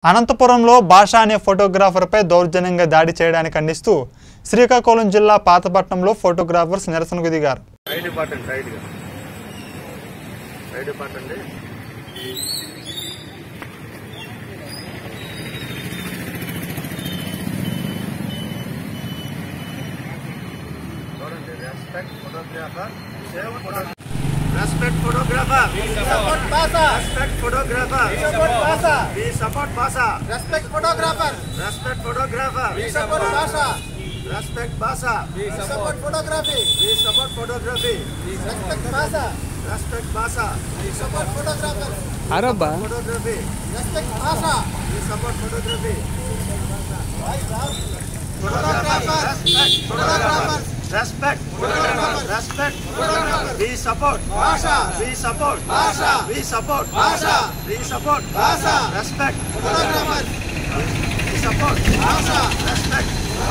అనంతపురంలో భాష అనే ఫోటోగ్రాఫర్పై దౌర్జన్యంగా దాడి చేయడానికి ఖండిస్తూ శ్రీకాకుళం జిల్లా పాతపట్నంలో ఫోటోగ్రాఫర్స్ నిరసనకు దిగారు raid department raid raid department చూడండి respect photographer save respect photographer support Bhasha respect photographer support Bhasha we support Bhasha respect photographer respect photographer support Bhasha respect Bhasha support photography we support photography respect Bhasha respect Bhasha support photographer అరబ్బా photography respect Bhasha we support photography photographer Respect. Respect. We support. Bhasha. We support. Bhasha. We support. Bhasha. We support. Bhasha. Respect. Photographer We support. భాషా Respect.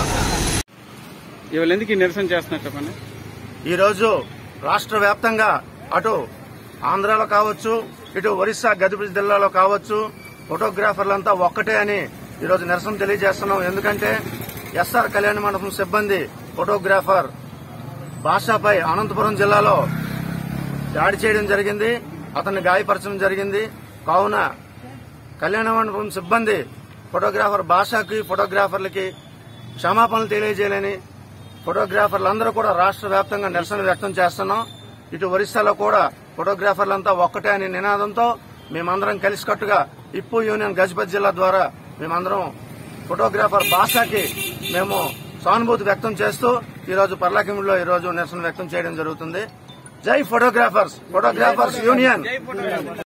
ఇవాళ ఎందుకు ఈ నిరసన చేస్తున్నారు చెప్పండి ఈరోజు రాష్ట్ర వ్యాప్తంగా అటు ఆంధ్రాలో కావచ్చు ఇటు ఒరిస్సా గదిపతి జిల్లాలో కావచ్చు ఫోటోగ్రాఫర్లంతా ఒక్కటే అని ఈరోజు నిరసన తెలియజేస్తున్నాం ఎందుకంటే ఎస్ఆర్ కళ్యాణ మండపం సిబ్బంది ఫోటోగ్రాఫర్ భాషపై అనంతపురం జిల్లాలో దాడి చేయడం జరిగింది అతన్ని గాయపరచడం జరిగింది కావున కళ్యాణ మండపం సిబ్బంది ఫోటోగ్రాఫర్ భాషకి ఫోటోగ్రాఫర్లకి క్షమాపణలు తెలియజేయాలని ఫోటోగ్రాఫర్లందరూ కూడా రాష్ట్ర వ్యాప్తంగా నిరసన వ్యక్తం చేస్తున్నాం ఇటు ఒరిస్సాలో కూడా ఫోటోగ్రాఫర్లంతా ఒక్కటే అనే నినాదంతో మేమందరం కలిసికట్టుగా ఇప్పు యూనియన్ గజపతి జిల్లా ద్వారా మేమందరం ఫోటోగ్రాఫర్ భాషకి మేము సానుభూతి వ్యక్తం చేస్తూ ఈ రోజు పర్లాకిమిలో ఈ రోజు నిరసన వ్యక్తం చేయడం జరుగుతుంది జై ఫోటోగ్రాఫర్స్ ఫోటోగ్రాఫర్స్ యూనియన్